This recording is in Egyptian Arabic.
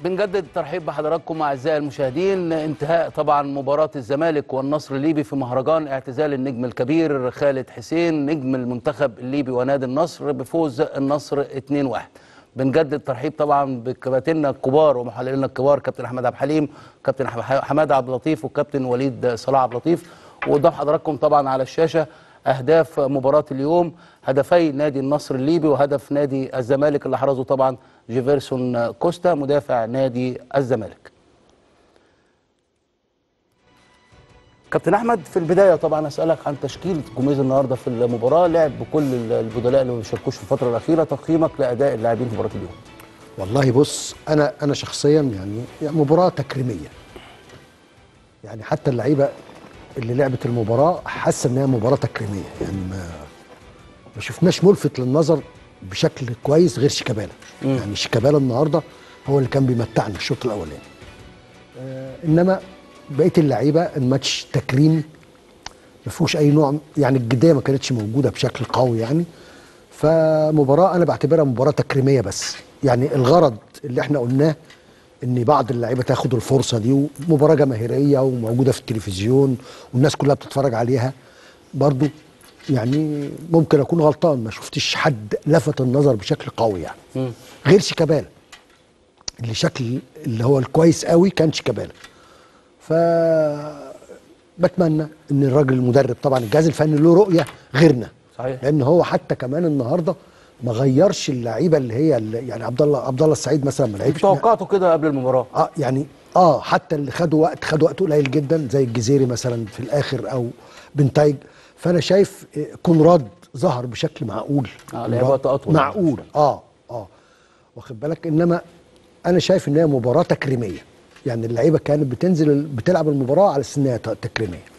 بنجدد الترحيب بحضراتكم اعزائي المشاهدين انتهاء طبعا مباراه الزمالك والنصر الليبي في مهرجان اعتزال النجم الكبير خالد حسين نجم المنتخب الليبي ونادي النصر بفوز النصر 2-1 بنجدد الترحيب طبعا بكباتننا الكبار ومحللينا الكبار كابتن احمد عبد الحليم كابتن حماده عبد اللطيف وكابتن وليد صلاح عبد اللطيف وقدام حضراتكم طبعا على الشاشه اهداف مباراه اليوم هدفي نادي النصر الليبي وهدف نادي الزمالك اللي حرزه طبعا جيفرسون كوستا مدافع نادي الزمالك كابتن احمد في البدايه طبعا اسالك عن تشكيله جوميز النهارده في المباراه لعب بكل البدلاء اللي ما بيشاركوش في الفتره الاخيره تقييمك لاداء اللاعبين في مباراه اليوم والله بص انا انا شخصيا يعني, يعني مباراه تكريميه يعني حتى اللعيبه اللي لعبت المباراه حاسه انها مباراه تكريميه يعني ما ما شفناش ملفت للنظر بشكل كويس غير شيكابالا يعني شيكابالا النهارده هو اللي كان بيمتعنا الشوط الاولاني آه انما بقيه اللعيبه الماتش تكريم ما فيهوش اي نوع يعني الجديه ما كانتش موجوده بشكل قوي يعني فمباراه انا بعتبرها مباراه تكريميه بس يعني الغرض اللي احنا قلناه ان بعض اللعيبه تاخد الفرصه دي ومباراه جماهيريه وموجوده في التلفزيون والناس كلها بتتفرج عليها برضو يعني ممكن اكون غلطان ما شفتش حد لفت النظر بشكل قوي يعني م. غير شيكابالا اللي شكل اللي هو الكويس قوي كان شيكابالا ف بتمنى ان الراجل المدرب طبعا الجهاز الفني له رؤيه غيرنا صحيح لان هو حتى كمان النهارده ما غيرش اللعيبه اللي هي اللي يعني عبد الله عبد الله السعيد مثلا ما لعبش توقعته كده قبل المباراه اه يعني اه حتى اللي خدوا وقت خدوا وقت قليل جدا زي الجزيري مثلا في الاخر او بنتايج فانا شايف كونراد ظهر بشكل معقول اه لعب وقت اطول معقول اه اه واخد بالك انما انا شايف ان هي مباراه تكريميه يعني اللعيبه كانت بتنزل بتلعب المباراه على اساس انها تكريميه